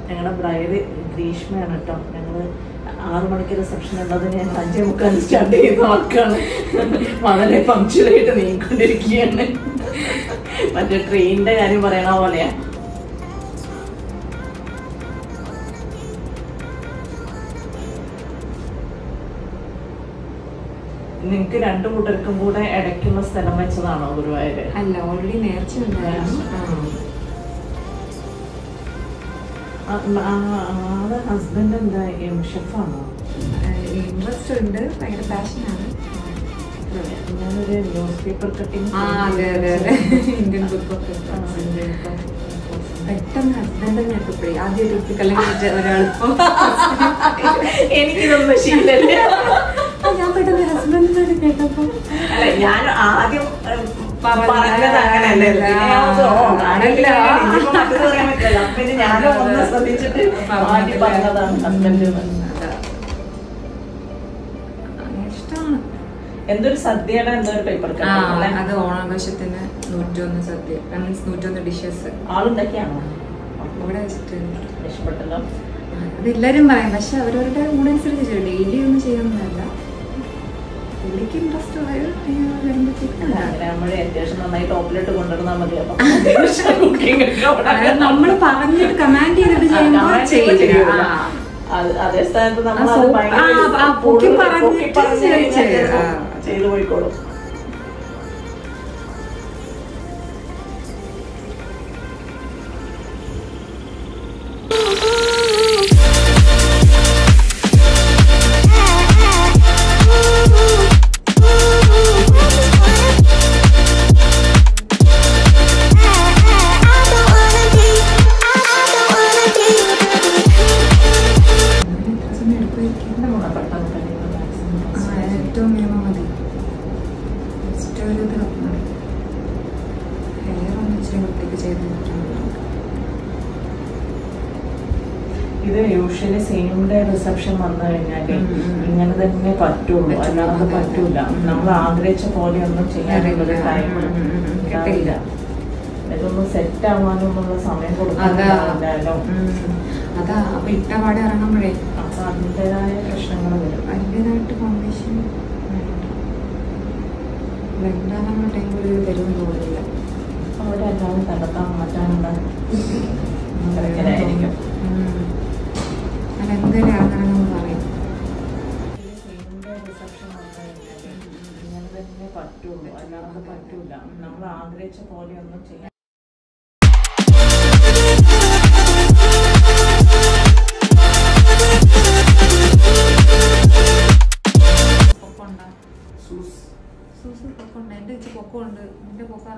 ഞങ്ങളുടെ ബ്രൈഡ് ഗ്രീഷ്മയാണ് കേട്ടോ ഞങ്ങൾ ആറു മണിക്ക് റിസപ്ഷൻ ഉള്ളതിന് ഞങ്ങൾ അഞ്ചേ മുക്കാൽ സ്റ്റാർട്ട് ചെയ്യുന്ന വർക്കാണ് വളരെ പങ്ക്ച്വലായിട്ട് നീങ്ങിക്കൊണ്ടിരിക്കുകയാണ് മറ്റേ ട്രെയിനിന്റെ കാര്യം പറയണ പോലെയാ നിങ്ങക്ക് രണ്ടു കൂട്ടർക്കും കൂടെ ഇടയ്ക്കുള്ള സ്ഥലം വെച്ചതാണോ ഗുരുവായൂര് അല്ല ഓൾറെഡി നേർച്ച ഉണ്ടായിരുന്നു ആ, ആ, ആള് ഹസ്ബൻഡ് എന്താ ഷെഫാണോ ഇൻട്രസ്റ്റ് ഉണ്ട് ഭയങ്കര പാഷനാണ് ഞാനൊരു ന്യൂസ് പേപ്പർ കട്ടിങ് ആ അതെ അതെ അതെ ഇന്ത്യൻ ബുക്ക് ഓഫ് പെട്ടെന്ന് ഹസ്ബൻഡ് ഞെട്ടപ്പോഴേ ആദ്യം ഒരു അല്ലെങ്കിൽ ഒരാളിപ്പോ എനിക്കിതൊന്നും ശീലല്ല ഞാൻ പെട്ടെന്ന് ഹസ്ബൻഡിനോട് കേട്ടപ്പോ അല്ല ഞാൻ ആദ്യം ഏഹ്, പറഞ്ഞ- പറഞ്ഞത് അങ്ങനെയല്ലേ പിന്നെ ഞാൻ ഓർത്തു, ഓ, ആണല്ലോ. ഇനിയിപ്പോ മറ്റേത് പറയാൻ പറ്റില്ല അപ്പൊ പിന്നെ ഞാനും ഒന്ന് ശ്രദ്ധിച്ചിട്ട് മാറ്റി പറഞ്ഞതാണ് ഹസ്ബൻഡ് ഇഷ്ടമാണ് എന്തൊരു സദ്യയുടെ എന്തോ ഒരു പേപ്പർ ആ കട്ടിങ് അത് ഓണാഘോഷത്തിന് നൂറ്റൊന്ന് സദ്യ മീൻസ് നൂറ്റൊന്ന് ഡിഷസ് ആളുണ്ടാക്കിയാണോ ഇവിടെ വെച്ചിട്ട് ഇഷ്ടപ്പെട്ടല്ലോ അത് എല്ലാരും പറയും പക്ഷെ അവരവരുടെ മൂടനുസരിച്ച് ചെയ്യും ഡെയിലി ഒന്നും ചെയ്യുന്നതല്ല പുള്ളിക്ക് ഇൻട്രസ്റ്റ് വരുമ്പോഴത്തേക്കും അങ്ങനെ നമ്മൾ അത്യാവശ്യം നന്നായി ടോപ്പിലിട്ട് കൊണ്ടുവന്നാൽ മതി അപ്പൊ കുക്കിംഗ് നമ്മൾ പറഞ്ഞിട്ട് കമാൻഡ് ചെയ്തിട്ട് ചെയ്യുമ്പോൾ ചെയ്യില്ല ആ. അതേ സ്ഥാനത്ത് നമ്മൾ ആ, അത് സോ- ഭയങ്കര ആ, ആ, പൊക്കി കൂടുതൽ പറഞ്ഞിട്ട് പൊക്കി പറഞ്ഞ് ചെയ്ത് കഴിഞ്ഞാൽ ആ. ചെയ്തു പോയിക്കോളും അങ്ങനെ എത്ര സമയം എടുക്കുമായിരിക്കും? എന്റെ മോളെ പെട്ടെന്ന് കഴിയുന്ന maximum ആ, ഏറ്റവും മിനിമം മതി ജസ്റ്റ് ഒരു ഇത് മതി ഹെയർ ഒന്ന് ഇച്ചിരി വൃത്തിക്ക് ചെയ്ത് നോക്കണം ഇത് യൂഷ്വലി സെയിം ഡേ റിസപ്ഷൻ വന്നു കഴിഞ്ഞാല് ഉം, ഉം. ഇങ്ങനെ തന്നെ പറ്റുള്ളൂ പറ്റുള്ളൂ, അല്ലാതെ അതെ, അതെ. പറ്റൂല ഉം. നമ്മൾ ആഗ്രഹിച്ച പോലെയൊന്നും ചെയ്യാനുള്ള അറിയില്ല. ടൈം ഉം, ഉം, ഉം. കിട്ടില്ല ഇതൊന്ന് സെറ്റ് ആവാനുള്ള സമയം അതാ കൊടുക്കാനുണ്ടാവില്ലല്ലോ ഉം. അതാ അപ്പൊ ഇട്ട പാടെ ഇറങ്ങുമ്പോഴേ അപ്പൊ അതിൻ്റെതായ പ്രശ്നങ്ങൾ വരും അതിൻ്റെതായിട്ട് കോമ്പിനേഷൻ ബ്ലെൻഡാനുള്ള ടൈം ഒരു തരും തോന്നില്ല അവിടെ എല്ലാവരും തകർക്കാൻ മാറ്റാനുള്ള തിരക്കിലായിരിക്കും ഞാൻ എന്തായാലും ഇറങ്ങണമെന്ന് പറയും റിസപ്ഷൻ വന്നു കഴിഞ്ഞാല് ഇങ്ങനെ തന്നെ പറ്റുള്ളൂ അല്ലാതെ പറ്റൂല നമ്മൾ ആഗ്രഹിച്ച പോലെയൊന്നും ചെയ്യാൻ പൊക്കമുണ്ടോ സൂസ് സൂസു പൊക്കമുണ്ട് എൻ്റെ വെച്ച് പൊക്കമുണ്ട് നിന്റെ പൊക്കം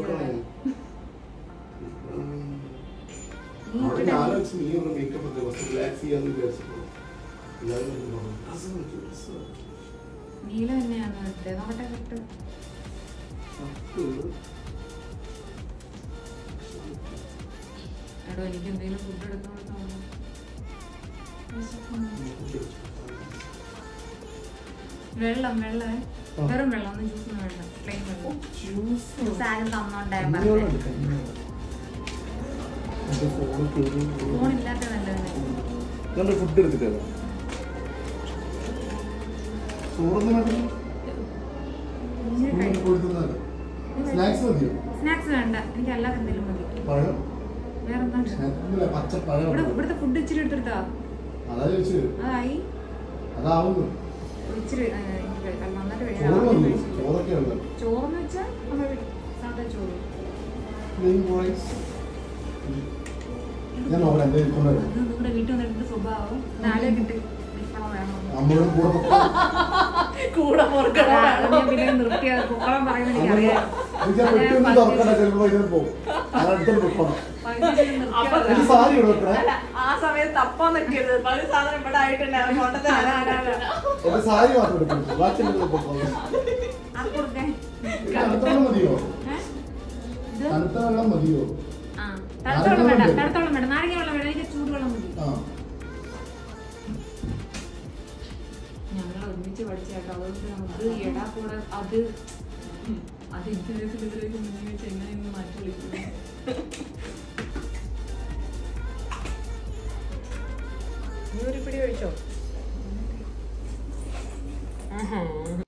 അവിടെ ഞാൻ ആലോചിച്ച് നീ ഒന്ന് മേക്കപ്പ് ഒക്കെ കുറച്ച് റിലാക്സ് ചെയ്യാന്ന് വിചാരിച്ചപ്പോൾ ഇയാൾ ഡ്രസ് നോക്കി ഡ്രസ് നീല തന്നെയാണ് ഇട്ടത് നോക്കട്ടെ കിട്ട് എടോ എനിക്ക് എന്തെങ്കിലും ഫുഡ് എടുത്തു കൊടുത്തോളൂ വെള്ളം വെള്ളം വെറും വെള്ളം ഒന്നും ജ്യൂസ് ഒന്നും വേണ്ട പ്ലെയിൻ വെള്ളം ജ്യൂസ് ആരും തന്നോണ്ടേ ഫോൺ ഇല്ലാത്ത നല്ലത് ഫുഡ് എടുത്തിട്ടാണ് ചോറൊന്നും വേണ്ട കൊടുക്കുന്നതാണ് സ്നാക്സ് മതിയോ സ്നാക്സ് വേണ്ട എനിക്ക് അല്ലാതെ എന്തെങ്കിലും മതി പഴം വേറെന്താ സ്നാക്സില്ല പച്ചപ്പഴം ഇവിടെ ഇവിടുത്തെ ഫുഡ് ഇച്ചിരി എടുത്തെടുത്താ അതാ ചോദിച്ചത് അതായി അതാവുന്നു ഇച്ചിരി ആ, എനിക്ക് കഴി- നന്നായിട്ട് കഴി- ചോറ് ആദ്യം മതി കഴിച്ചില്ല. ചോറൊക്കെ ഉണ്ട് ചോറെന്ന് വെച്ചാൽ നമ്മൾ സാധാ ചോറ് പ്ലെയിൻ റൈസ് ഞാൻ നോക്കാം എന്താ ഇരിക്കുന്നത് അത് നിങ്ങളുടെ വീട്ടിൽ വന്നിട്ട് സ്വഭാവം നാളെ കിട്ടി നിൽക്കണം വേണം അമ്മയോട് കൂടെ പൊക്കോ. കൂടെ പൊറുക്കണം അതാണ് ഞാൻ പിന്നെ നിർത്തിയത് പൊക്കളം പറയുന്നത് എനിക്കറിയാം എനിക്ക് ആ പെട്ടിയൊന്നും തുറക്കണ്ട ചിലപ്പോ ഇതിന് പോകും ഞാൻ അടുത്തോട്ട് പൊക്കണം പകുതിയിൽ അപ്പൊ നിർത്തിയതാ. എനിക്ക് സാരി ഇവിടെ വെക്കണേ അല്ല, ആ സമയത്ത് തപ്പാൻ നിൽക്കരുത് പകുതി സാധനം ഇവിടെ ആയിട്ടുണ്ട് അത് കൊണ്ടുതരാൻ എന്റെ സാരി മാത്രം എടുക്കുന്നു ബാക്കി എല്ലാം പൊക്കോളൂ. ആ കൊടുക്കേ ഇത് തണുത്ത വെള്ളം മതിയോ ഏ? ഇത് തണുത്ത വെള്ളം മതിയോ ആ തണുത്ത വെള്ളം വേണ്ട നാരങ്ങ തണുത്ത വെള്ളം വേണ്ട നാരങ്ങ വെള്ളം വേണ്ട എനിക്ക് ചൂടുവെള്ളം മതി ആ ഞങ്ങൾ ഒരുമിച്ച് പഠിച്ച കേട്ടോ അതുകൊണ്ട് നമുക്ക് എടാ കൂടെ അത് അത് ഇതിലേക്ക് ഇതിലേക്ക് മുന്നിൽ വെച്ച് എങ്ങനെയൊന്ന് മാറ്റി വിളിക്കുന്നു പിടി കഴിച്ചോ ആഹാ